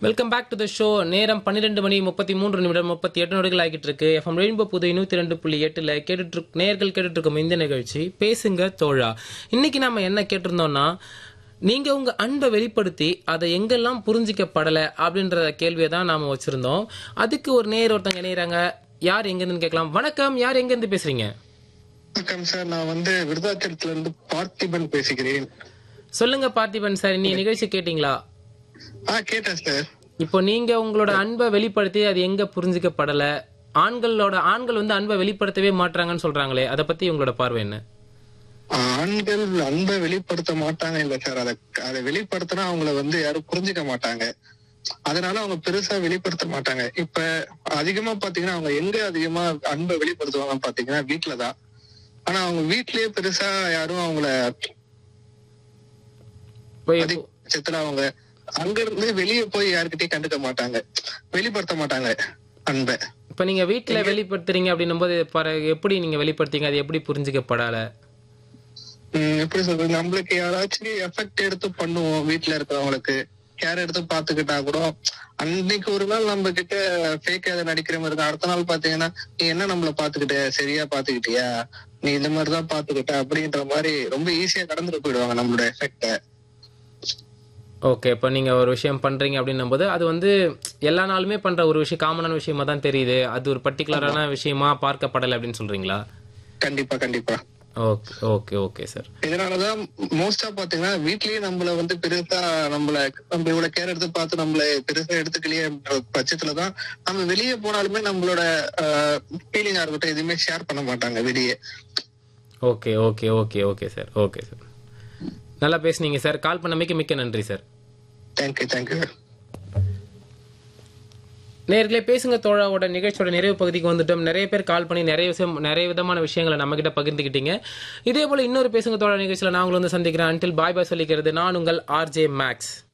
welcome back to the show நேரம் பன்னிரெண்டு மணி முப்பத்தி மூன்று நிமிடம் முப்பத்தி எட்டு நொடிகள் ஆகிட்டு இருக்கு எஃப்எம் ரெயின்போ புது நூத்தி ரெண்டு புள்ளி எட்டுல கேட்டுட்டு இருக்- நேர்கள் கேட்டுட்டு இருக்கும் இந்த நிகழ்ச்சி பேசுங்க தோழா இன்னைக்கு நாம என்ன கேட்டிருந்தோம்னா நீங்க உங்க அன்பை வெளிப்படுத்தி அதை எங்கெல்லாம் புரிஞ்சிக்கப்படல அப்படின்ற கேள்வியை தான் நாம வச்சிருந்தோம் அதுக்கு ஒரு நேர் ஒருத்தங்க இணையறாங்க யார் எங்க இருந்து கேட்கலாம் வணக்கம் யார் எங்க இருந்து பேசுறீங்க வணக்கம் சார் நான் வந்து விருதாச்சலத்துல இருந்து பார்த்திபன் பேசுகிறேன் சொல்லுங்க பார்த்திபன் சார் நீ நிகழ்ச்சி கேட்டீங்களா ஆ கேட்டேன் சார் இப்போ நீங்க உங்களோட அன்பை வெளிப்படுத்தி அது எங்க புரிஞ்சிக்கப்படல ஆண்களோட ஆண்கள் வந்து அன்பை வெளிப்படுத்தவே மாட்றாங்கன்னு சொல்றாங்களே அதை பத்தி உங்களோட பார்வை என்ன ஆண்கள் அன்பை வெளிப்படுத்த மாட்டாங்க இல்ல சார் அதை அதை வெளிப்படுத்தினா அவங்கள வந்து யாரும் புரிஞ்சுக்க மாட்டாங்க அதனால அவங்க பெருசா வெளிப்படுத்த மாட்டாங்க இப்ப அதிகமா பாத்தீங்கன்னா அவங்க எங்க அதிகமா அன்பை வெளிப்படுத்துவாங்க பாத்தீங்கன்னா வீட்டுலதான் ஆனா அவங்க வீட்லயே பெருசா யாரும் அவங்கள இப்போ அதிக பட்சத்துல அவங்க அங்க இருந்து வெளியே போய் யாருக்கிட்டயும் கண்டுக்க மாட்டாங்க வெளிப்படுத்த மாட்டாங்க அன்பை இப்போ நீங்க வீட்ல வெளிப்படுத்துறீங்க அப்படின்னும் போது பர- எப்படி நீங்க வெளிப்படுத்தீங்க அது எப்படி புரிஞ்சிக்கப்படல உம் எப்படி சொல்றது நம்மளுக்கு யாராச்சும் எஃபெக்ட் எடுத்து பண்ணுவோம் வீட்டுல இருக்கிறவங்களுக்கு கேர் எடுத்து பாத்துக்கிட்டா கூட அன்னைக்கு ஒரு நாள் நம்ம கிட்ட ஃபேக் ஏதாவது நடிக்கிற மாதிரி இருக்கும் அடுத்த நாள் பாத்தீங்கன்னா நீ என்ன நம்மள பாத்துக்கிட்ட சரியா பாத்துக்கிட்டியா நீ இந்த மாதிரிதான் பாத்துக்கிட்ட அப்படின்ற மாதிரி ரொம்ப ஈஸியா கடந்துட்டு போயிடுவாங்க நம்மளோட எஃபெக்ட ஓகே இப்போ நீங்க ஒரு விஷயம் பண்றீங்க அப்படின்னும் போது அது வந்து எல்லா நாளுமே பண்ற ஒரு விஷயம் காமனான விஷயமா தான் தெரியுது அது ஒரு பர்டிகுலரான விஷயமா பார்க்கப்படலை அப்படின்னு சொல்றீங்களா கண்டிப்பா கண்டிப்பா ஓகே ஓகே ஓகே சார் இதனாலதான் மோஸ்டா பாத்தீங்கன்னா வீட்லயே நம்மள வந்து பெருசா நம்மள நம்ம இவ்வளவு கேர் எடுத்து பார்த்து நம்மள பெருசா எடுத்துக்கலையே பட்சத்துலதான் நம்ம வெளியே போனாலுமே நம்மளோட ஃபீலிங்கா இருக்கட்டும் எதுவுமே ஷேர் பண்ண மாட்டாங்க வெளியே okay okay okay okay sir okay sir நல்லா பேசுனீங்க சார் கால் பண்ணமைக்கு மிக்க நன்றி சார் தேங்க்யூ தேங்க்யூ நேர்களே பேசுங்க தோழாவோட நிகழ்ச்சியோட நிறைவு பகுதிக்கு வந்துட்டோம் நிறைய பேர் கால் பண்ணி நிறைய விஷயம் நிறைய விதமான விஷயங்களை நம்ம கிட்ட பகிர்ந்துக்கிட்டீங்க இதே போல இன்னொரு பேசுங்க தோழா நிகழ்ச்சியில நான் உங்களை வந்து சந்திக்கிறேன் அன்டில் பாய் பாய் சொல்லிக்கிறது நான் உங்கள் ஆர்ஜே மேக்ஸ்